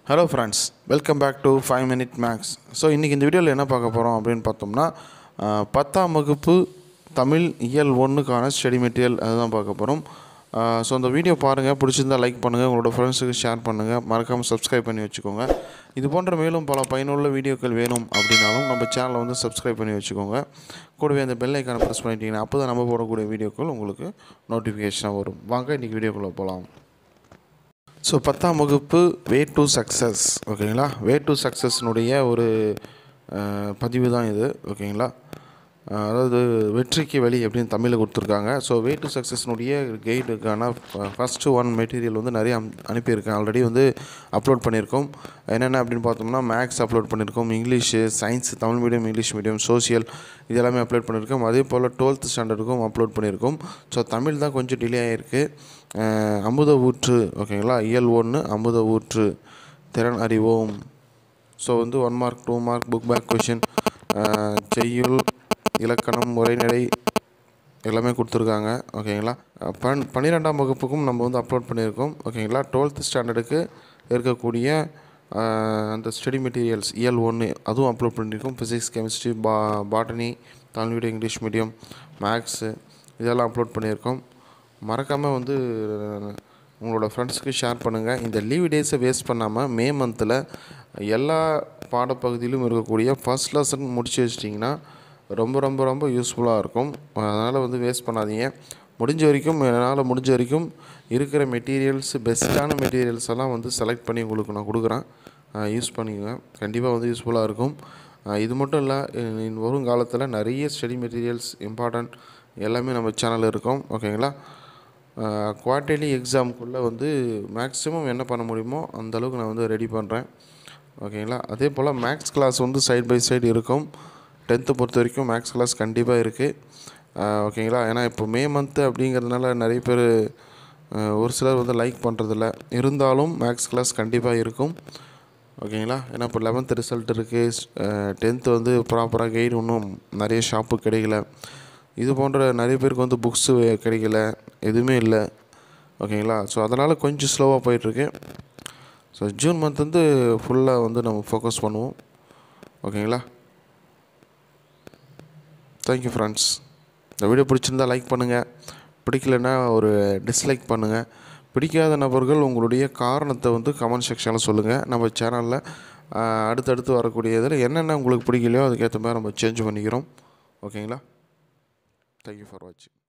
hello friends welcome back to five minute makes so இன்றைக்கி இந்த வீடியோவில் என்ன பார்க்க போகிறோம் அப்படின்னு பார்த்தோம்னா ஆஹ், பத்தாம் வகுப்பு தமிழ் இயல் ஒன்றுக்கான ஸ்டடி மெட்டீரியல் அதுதான் பார்க்க போகிறோம் ஸோ அந்த வீடியோ பாருங்கள் பிடிச்சிருந்தா லைக் பண்ணுங்கள் உங்களோட ஃப்ரெண்ட்ஸுக்கு ஷேர் பண்ணுங்கள் மறக்காமல் சப்ஸ்கிரைப் பண்ணி வச்சுக்கோங்க இது போன்ற மேலும் பல பயனுள்ள வீடியோக்கள் வேணும் அப்படின்னாலும் நம்ம சேனலை வந்து சப்ஸ்கிரைப் பண்ணி வச்சுக்கோங்க கூடவே அந்த பெல் ஐக்கானை ப்ரெஸ் பண்ணிட்டீங்கன்னா அப்போ தான் நம்ம போடக்கூடிய வீடியோக்கள் உங்களுக்கு நோட்டிஃபிகேஷனாக வரும் வாங்க இன்றைக்கி வீடியோக்குள்ளே போகலாம் ஸோ பத்தாம் வகுப்பு வே டு சக்ஸஸ் ஓகேங்களா வே டு சக்ஸஸ்னுடைய ஒரு அஹ், பதிவு தான் இது ஓகேங்களா அஹ், அதாவது வெற்றிக்கு வழி அப்படின்னு தமிழில் கொடுத்துருக்காங்க ஸோ வே டு சக்ஸஸ்னுடைய கைடுக்கான ஃபஸ்ட்டு ஒன் மெட்டீரியல் வந்து நிறைய அம்- அனுப்பியிருக்கேன் ஆல்ரெடி வந்து அப்லோட் பண்ணியிருக்கோம் என்னென்ன அப்படின்னு பார்த்தோம்னா மேக்ஸ் அப்லோட் பண்ணியிருக்கோம் English science Tamil medium English medium social இது எல்லாமே அப்லோட் பண்ணியிருக்கோம் அதே போல் டுவெல்த் ஸ்டாண்டர்டுக்கும் அப்லோட் பண்ணியிருக்கோம் ஸோ தமிழ் தான் கொஞ்சம் டிலே ஆகிருக்கு அஹ், அமுத ஊற்று ஓகேங்களா இயல் ஒன்று அமுத ஊற்று திறன் அறிவோம் ஸோ வந்து one mark two mark book back question செய்யுள் இலக்கணம் உரைநடை எல்லாமே கொடுத்துருக்காங்க ஓகேங்களா அஹ் பன் பன்னிரெண்டாம் வகுப்புக்கும் நம்ம வந்து அப்லோட் பண்ணியிருக்கோம் ஓகேங்களா டுவெல்த் ஸ்டாண்டர்டுக்கு இருக்கக்கூடிய அஹ், அந்த ஸ்டடி மெட்டீரியல்ஸ் இயல் ஒன்று அதுவும் அப்லோட் பண்ணியிருக்கோம் ஃபிசிக்ஸ் கெமிஸ்ட்ரி பா botany Tamil medium English medium maths இதெல்லாம் அப்லோட் பண்ணியிருக்கோம் மறக்காமல் வந்து உங்களோட ஃப்ரெண்ட்ஸுக்கு ஷேர் பண்ணுங்கள் இந்த லீவ் டேஸை வேஸ்ட் பண்ணாமல் மே மந்தில் எல்லா பாடப்பகுதியிலும் இருக்கக்கூடிய ஃபஸ்ட் லெசன் முடிச்சு வச்சிட்டிங்கன்னா ரொம்ப ரொம்ப ரொம்ப யூஸ்ஃபுல்லாக இருக்கும் அதனால் வந்து வேஸ்ட் பண்ணாதீங்க முடிஞ்ச வரைக்கும் என்னால் முடிஞ்ச வரைக்கும் இருக்கிற மெட்டீரியல்ஸ் பெஸ்ட்டான மெட்டீரியல்ஸ் எல்லாம் வந்து செலக்ட் பண்ணி உங்களுக்கு நான் கொடுக்குறேன் யூஸ் பண்ணிக்கோங்க கண்டிப்பாக வந்து யூஸ்ஃபுல்லாக இருக்கும் அஹ் இது மட்டும் இல்லை இனி வரும் காலத்தில் நிறைய ஸ்டடி மெட்டீரியல்ஸ் இம்பார்ட்டண்ட் எல்லாமே நம்ம சேனலில் இருக்கும் ஓகேங்களா குவார்ட்டர்லி எக்ஸாமுக்குள்ளே வந்து மேக்ஸிமம் என்ன பண்ண முடியுமோ அந்த அளவுக்கு நான் வந்து ரெடி பண்ணுறேன் ஓகேங்களா அதே போல் மேக்ஸ் கிளாஸ் வந்து சைடு பை சைடு இருக்கும் டென்த்தை பொறுத்த வரைக்கும் மேக்ஸ் கிளாஸ் கண்டிப்பாக இருக்குது ஓகேங்களா ஏன்னா இப்போ மே மந்த்து அப்படிங்கிறதுனால நிறைய பேர் ஒரு சிலர் வந்து லைக் பண்ணுறதில்ல இருந்தாலும் மேக்ஸ் கிளாஸ் கண்டிப்பாக இருக்கும் ஓகேங்களா ஏன்னா இப்போ லெவன்த் ரிசல்ட் இருக்குது டென்த்து வந்து ப்ராப்பராக கைடு இன்னும் நிறைய ஷாப்பு கிடைக்கல இது போன்ற நிறைய பேருக்கு வந்து புக்ஸு கிடைக்கல எதுவுமே இல்லை ஓகேங்களா ஸோ அதனால் கொஞ்சம் ஸ்லோவாக போயிட்டுருக்கு ஸோ ஜூன் மந்த் வந்து ஃபுல்லாக வந்து நம்ம ஃபோக்கஸ் பண்ணுவோம் ஓகேங்களா தேங்க்யூ ஃப்ரெண்ட்ஸ் இந்த வீடியோ பிடிச்சிருந்தா லைக் பண்ணுங்கள் பிடிக்கலன்னா ஒரு டிஸ்லைக் பண்ணுங்கள் பிடிக்காத நபர்கள் உங்களுடைய காரணத்தை வந்து கமெண்ட் செக்ஷனில் சொல்லுங்கள் நம்ம சேனலில் அடுத்தடுத்து வரக்கூடிய இதில் என்னென்ன உங்களுக்கு பிடிக்கலையோ அதுக்கேற்ற மாதிரி நம்ம சேஞ்ச் பண்ணிக்கிறோம் ஓகேங்களா தேங்க்யூ ஃபார் வாட்சிங்